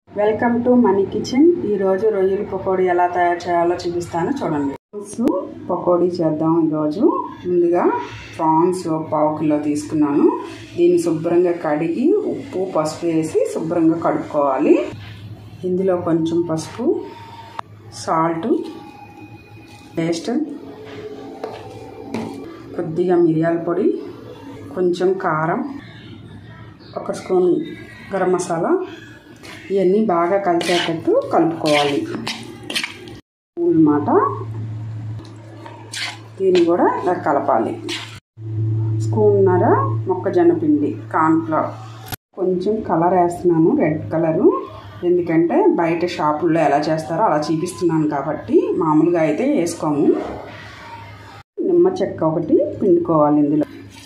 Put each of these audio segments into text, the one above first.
welcome to money kitchen ఈరోజు రొయ్యల పకోడీ ఎలా తయారు చేయాలో చూపిస్తాను చూడండి ప్రాన్స్ పకోడీ చేద్దాం ఈరోజు ముందుగా ప్రాన్స్ ఒక పావు కిలో తీసుకున్నాను దీన్ని శుభ్రంగా కడిగి ఉప్పు పసుపు వేసి శుభ్రంగా కడుక్కోవాలి ఇందులో కొంచెం పసుపు సాల్ట్ పేస్ట్ కొద్దిగా మిరియాల పొడి కొంచెం కారం ఒక స్పూన్ గరం మసాలా ఇవన్నీ బాగా కలిసేటట్టు కలుపుకోవాలి అన్నమాట దీన్ని కూడా ఇలా కలపాలి స్పూన్నర మొక్కజొన్న పిండి కార్న్ఫ్లవర్ కొంచెం కలర్ వేస్తున్నాను రెడ్ కలరు ఎందుకంటే బయట షాపుల్లో ఎలా చేస్తారో అలా చూపిస్తున్నాను కాబట్టి మామూలుగా అయితే వేసుకోము నిమ్మ చెక్క ఒకటి పిండుకోవాలి ఇందులో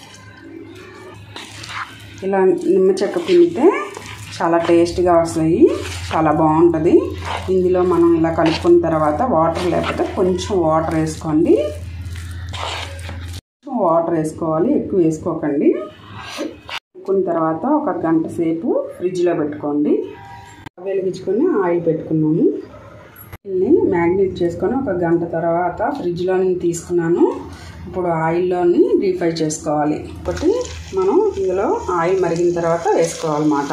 ఇలా నిమ్మ చెక్క పిండితే చాలా టేస్ట్గా వస్తాయి చాలా బాగుంటుంది ఇందులో మనం ఇలా కలుపుకున్న తర్వాత వాటర్ లేకపోతే కొంచెం వాటర్ వేసుకోండి కొంచెం వాటర్ వేసుకోవాలి ఎక్కువ వేసుకోకండి కలుపుకున్న తర్వాత ఒక గంట సేపు ఫ్రిడ్జ్లో పెట్టుకోండి వెలిగించుకొని ఆయిల్ పెట్టుకున్నాము ఆయిల్ని మ్యాగ్నేట్ చేసుకొని ఒక గంట తర్వాత ఫ్రిడ్జ్లో నేను తీసుకున్నాను ఇప్పుడు ఆయిల్లోని డీప్ ఫ్రై చేసుకోవాలి ఒకటి మనం ఇందులో ఆయిల్ మరిగిన తర్వాత వేసుకోవాలన్నమాట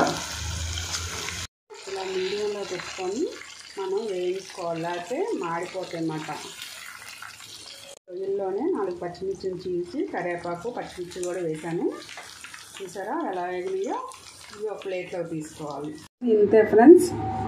ఇలా మీడియంలో పెట్టుకొని మనం వేయించుకోవాలి లేకపోతే మాడిపోతాయి అన్నమాట రొయ్యల్లోనే నాలుగు పచ్చిమిర్చిని చీల్చి కరివేపాకు పచ్చిమిర్చి కూడా వేసాను చూసారా ఎలా వేగినాయో ఇవి ఒక ప్లేట్లో తీసుకోవాలి ఇంతే ఫ్రెండ్స్